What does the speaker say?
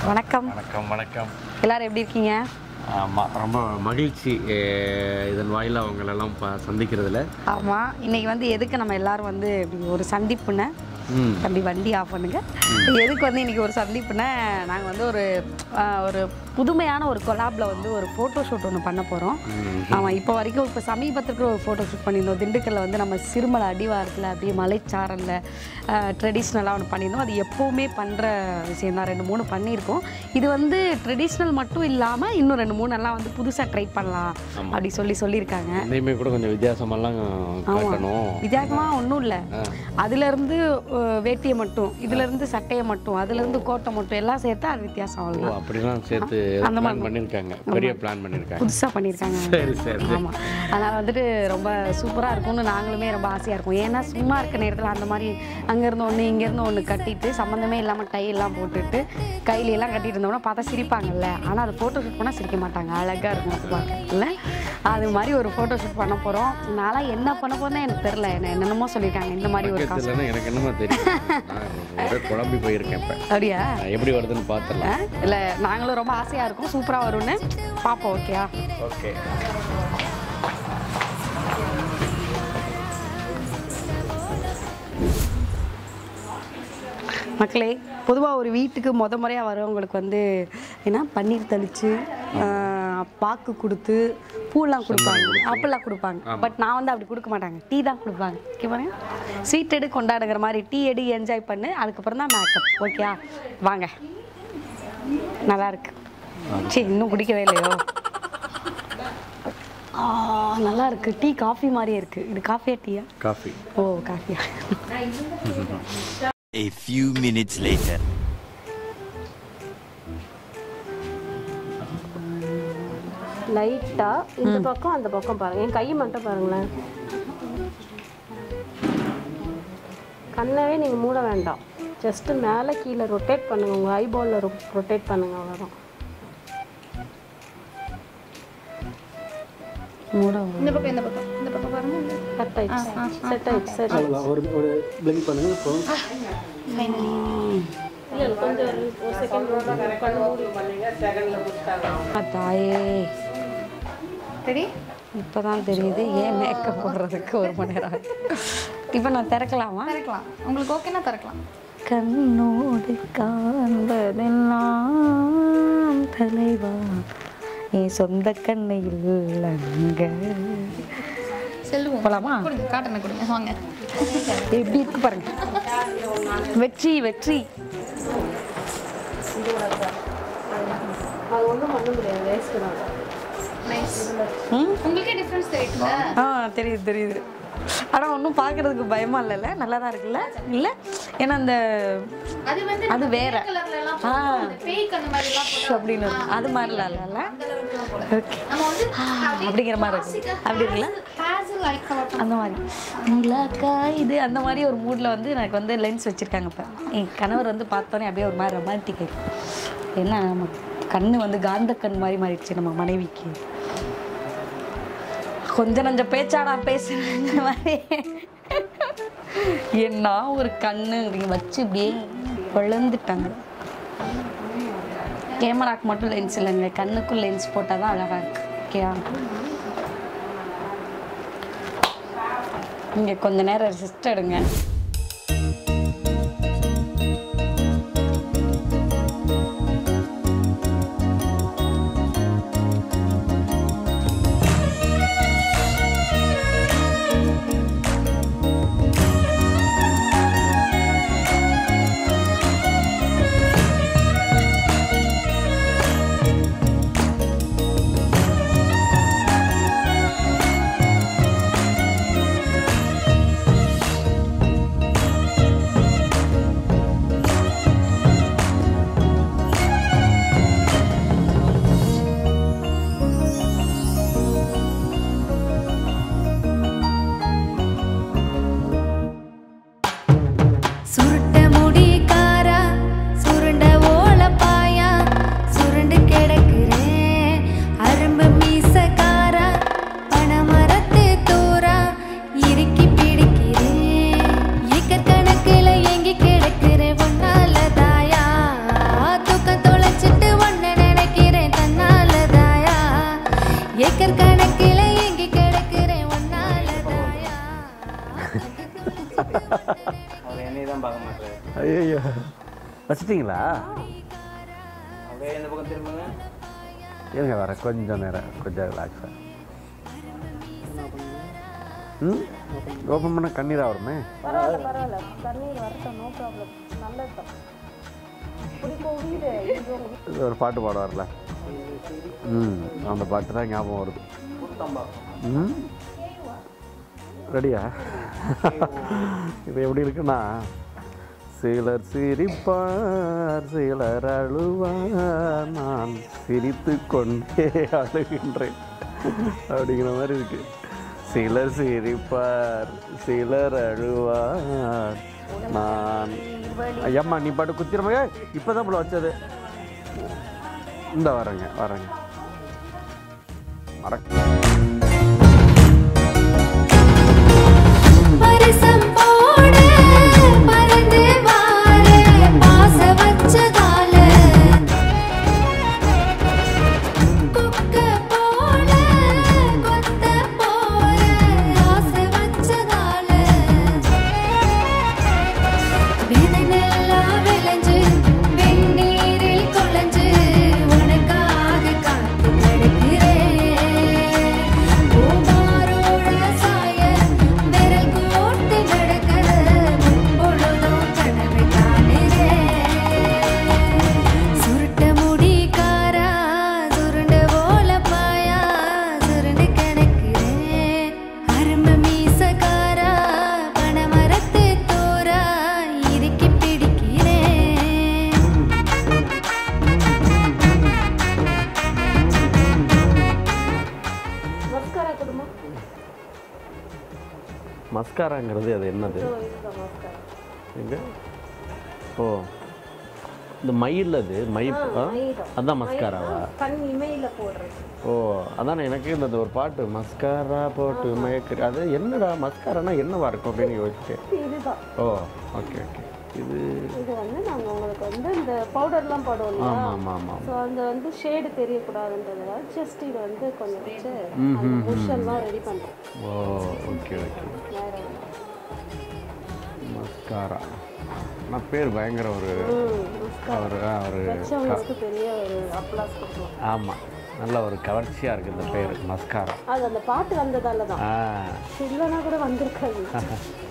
வணக்கம் வணக்கம் வணக்கம் எல்லாரும் எப்படி இருக்கீங்க ஆமாம் ரொம்ப மகிழ்ச்சி அஹ், இதன் வாயிலாக அவங்களெல்லாம் ப சந்திக்கிறதுல ஆமாம் இன்னைக்கு வந்து எதுக்கு நம்ம எல்லாரும் வந்து இப்படி ஒரு சந்திப்புன்னு ம் தம்பி வண்டி ஆஃப் பண்ணுங்க எதுக்கு வந்து இன்னைக்கு ஒரு சந்திப்புன்னா நாங்கள் வந்து ஒரு ஆஹ், ஒரு புதுமையான ஒரு கொலாப்ல வந்து ஒரு ஃபோட்டோ ஷூட் ஒன்று பண்ண போகிறோம் ஆமாம் இப்போ வரைக்கும் இப்போ சமீபத்துக்கு ஒரு ஃபோட்டோ ஷூட் பண்ணியிருந்தோம் திண்டுக்கல்ல வந்து நம்ம சிறுமலை அடிவாரத்தில் அப்படியே மலைச்சாரலில் ட்ரெடிஷ்னலாக ஒன்று பண்ணியிருந்தோம் அது எப்போவுமே பண்ணுற விஷயம் தான் ரெண்டு மூணு பண்ணியிருக்கோம் இது வந்து ட்ரெடிஷ்னல் மட்டும் இல்லாமல் இன்னும் ரெண்டு மூணு எல்லாம் வந்து புதுசாக ட்ரை பண்ணலாம் அப்படி சொல்லி சொல்லியிருக்காங்க இதையுமே கூட கொஞ்சம் வித்தியாசமெல்லாம் காட்டணும் வித்தியாசமாக ஒன்றும் இல்லை அதுலேருந்து வேட்டியை மட்டும் இதுலேருந்து சட்டையை மட்டும் அதுலேருந்து கோட்டை மட்டும் எல்லாம் சேர்த்து அது வித்தியாசம் ஓ அவ்வளோதான் அப்படிலாம் சேர்த்து பிளான் பண்ணியிருக்காங்க பெரிய பிளான் பண்ணியிருக்காங்க புதுசாக பண்ணியிருக்காங்க சரி சரி ஆமாம் அதனால் வந்துட்டு ரொம்ப சூப்பராக இருக்கும்னு நாங்களுமே ரொம்ப ஆசையாக இருக்கும் ஏன்னா சும்மா இருக்க நேரத்தில் அந்த மாதிரி அங்கேருந்து ஒன்று இங்கேருந்து ஒன்று கட்டிட்டு சம்மந்தமே இல்லாமல் கையெல்லாம் போட்டுட்டு கையில எல்லாம் கட்டிட்டு இருந்தோம்னா பார்த்தா சிரிப்பாங்கல்ல ஆனால் அது ஃபோட்டோ ஷூட் பண்ணால் சிரிக்க மாட்டாங்க அழகாக இருக்கும் அது பார்க்கல அது மாதிரி ஒரு ஃபோட்டோ ஷூட் பண்ண போகிறோம் நான்லாம் என்ன பண்ண போறேன்னு எனக்கு தெரில என்ன என்னென்னமோ சொல்லியிருக்காங்க இந்த மாதிரி ஒரு காசு இல்லைன்னா எனக்கு என்னமோ தெரியும் நான் ஒரே குழம்பி போயிருக்கேன் இப்போ அப்படியா எப்படி வருதுன்னு பார்த்துடலாம் இல்லை நாங்களும் ரொம்ப ஆசையாக இருக்கும் சூப்பராக வரும்னு பார்ப்போம் ஓகேயா ஓகே மக்களே பொதுவாக ஒரு வீட்டுக்கு முத முறையாக வரவங்களுக்கு வந்து என்ன பன்னீர் தெளித்து பாக்கு கொடுத்து பூலாம் கொடுப்பாங்க அப்பெல்லாம் கொடுப்பாங்க பட் நான் வந்து அப்படி கொடுக்க மாட்டாங்க டீ தான் கொடுப்பாங்க ஓகே பாருங்க ஸ்வீட் எடு கொண்டாடுங்கிற மாதிரி டீ எடு என்ஜாய் பண்ணு அதுக்கப்புறம் தான் மேக்கப் ஓகேயா வாங்க நல்லா இருக்கு சரி இன்னும் குடிக்கவே இல்லையோ ஆ, நல்லா இருக்கு டீ காஃபி மாதிரியே இருக்கு இது காஃபியா டீயா காஃபி ஓ காஃபியா A few minutes later. லைட்டா இந்த பக்கம் அந்த பக்கம் பாருங்க என் கை மட்டும் பாருங்களேன் கண்ணவே நீங்க மூட வேண்டாம் ஜஸ்ட் மேலே கீழே ரொட்டேட் பண்ணுங்க உங்க ஐபால்ல ரொட்டேட் பண்ணுங்க அவ்வளோதான் மூடம் இந்த பக்கம் இந்த பக்கம் இந்த பக்கம் பாருங்க செட் ஆயிடுச்சு செட் ஆயிடுச்சு செட் அவ்வளோதான் ஒரு ஒரு பிளிங்க் பண்ணுங்க இப்போ இல்லை கொஞ்சம் ஒரு ஒரு செகண்ட் கண்ணு மூடி பண்ணுங்க தாயே ரெடி இப்போதான் தெரியுது ஏன் மேக்கப் போடுறதுக்கு ஒரு மணி நேரம் ஆகுது. இப்போ நான் திறக்கலாமா திறக்கலாம் உங்களுக்கு ஓகேனா திறக்கலாம் கண்ணோடு காண்பதெல்லாம் தலைவா என் சொந்த கண்ணையில் அங்க செல்லுவோம் போலாமா கொடுங்க காட்டனை கொடுங்க வாங்க எப்படி இருக்கு பாருங்க வெற்றி வெற்றி அது ஒன்றும் பண்ண முடியாது வேஸ்ட்டு தான் நைஸ் ம் உங்களுக்கே டிஃப்ரென்ஸ் தெரியுதுல்ல ஆ தெரியுது தெரியுது ஆனால் ஒன்றும் பார்க்கறதுக்கு பயமா இல்லைல்ல நல்லா தான் இருக்குல்ல இல்லை ஏன்னா அந்த அது வந்து அது வேற கலர்ல எல்லாம் ஆ அந்த பேய்க்கு அந்த மாதிரி எல்லாம் போட்டா அப்படின்னு அது மாதிரிலாம் இல்லைல்ல அந்த அளவுக்கு தான் போல ஓகே நம்ம வந்து அப்படிங்கிற மாதிரி இருக்கு அப்படி இருக்குல்ல ஹேசல் லைக் கலர் அந்த மாதிரி நிலாக்கா இது அந்த மாதிரி ஒரு மூடில் வந்து எனக்கு வந்து லென்ஸ் வச்சுருக்காங்க இப்போ என் கணவர் வந்து பார்த்தோன்னே அப்படியே ஒரு மாதிரி ரொமான்டிக் ஆயிடும் என்ன நம்ம கண்ணு வந்து காந்த கண் மாதிரி மாறிடுச்சு நம்ம மனைவிக்கு கொஞ்சம் நஞ்ச பேச்சாடா பேசுற மாதிரி என்ன ஒரு கண்ணு இப்படி வச்சு இப்படியே பொழந்துட்டாங்க கேமராக்கு மட்டும் லென்ஸ் இல்லைங்க கண்ணுக்கும் லென்ஸ் போட்டால் தான் அழகாக இருக்கு ஓகேயா இங்கே கொஞ்ச நேரம் ரெஸ்ட் எடுங்க ஐயோ வச்சிட்டிங்களா அப்படியே இந்த பக்கம் திரும்புங்க இருங்க வர கொஞ்சம் நேரம் கொஞ்சம் ரிலாக்ஸாக ம் ஓப்பன் பண்ண கண்ணீராக வருமே பரவாயில்ல பரவாயில்ல தண்ணீர் வரட்டும் நோ ப்ராப்ளம் நல்லதுதான் பிடிக்கும் வீடு இது உங்க வீடு. இது ஒரு பாட்டு பாடுவார்ல ம் அந்த பாட்டு தான் ஞாபகம் வருது ம் ரெடியா இது எப்படி இருக்குன்னா சிலர் சிரிப்பார் சிலர் அழுவார் நான் சிரித்து கொண்டே அழுகின்றேன் அப்படிங்கிற மாதிரி இருக்கு சிலர் சிரிப்பார் சிலர் அழுவார் நான் ஐயம்மா நீ பாட்டு குத்திரமாக இப்போதான் போல வச்சது இந்த வரேங்க வரேங்க மறக்க பரிசம் போட பறந்து வார பாச வச்சதால குக்க போல கொத்த போல ஆசை வச்சதால விதனெல்லாம் விளைஞ்சு வெந்நீரில் குழஞ்சு உனக்காக காத்து நடக்கிறேன் பூமாரோட சாய விரல் கோர்த்து நடக்க முப்பொழுதும் கனவை காணுறேன் சுருட்ட முடிக்காரா சுருண்ட ஓல பாயா சுருண்டு கிடக்கிறேன் அரும்பு மீசக்காரா பணமரத்து தோரா இறுக்கி பிடிக்கிறேன் மஸ்காரா குடும்பம் மஸ்காராங்கிறது அது என்னது இதோ இதுதான் மஸ்காரா எங்க ஓ இந்த மயில் அது மை ஆ? மைதான். அதான் மஸ்காராவா கண் இமையில போடுறது ஓ அதான் எனக்கு இந்த ஒரு பாட்டு மஸ்காரா போட்டு மயக்கிற அது என்னடா மஸ்காரானா என்னவா இருக்கும் அப்படின்னு யோசிச்சேன் இதுதான் ஓ ஓகே ஓகே இது இது வந்து நாங்கள் உங்களுக்கு வந்து இந்த பவுடர்லாம் போடுவோம் இல்லையா ஆமாம் ஆமாம் ஆமாம் ஸோ அந்த வந்து ஷேடு தெரியக்கூடாதுன்றதுனால ஜஸ்ட் இது வந்து கொஞ்சம் வச்சு அந்த புஷெல்லாம் ரெடி பண்ணுறோம் ஓ ஓகே ஓகே வேற ஒண்ணு. மஸ்காரா நான் பேர் பயங்கர ஒரு ம் ஒரு ஒரு வச்சவங்களுக்கு பெரிய ஒரு அப்ளாஸ் கொடுக்கலாம் ஆமாம் நல்ல ஒரு கவர்ச்சியாக இருக்குது இந்த பேர் மஸ்காரா அது அந்த பாட்டு வந்ததால தான் ஆ இல்லைன்னா கூட வந்திருக்காது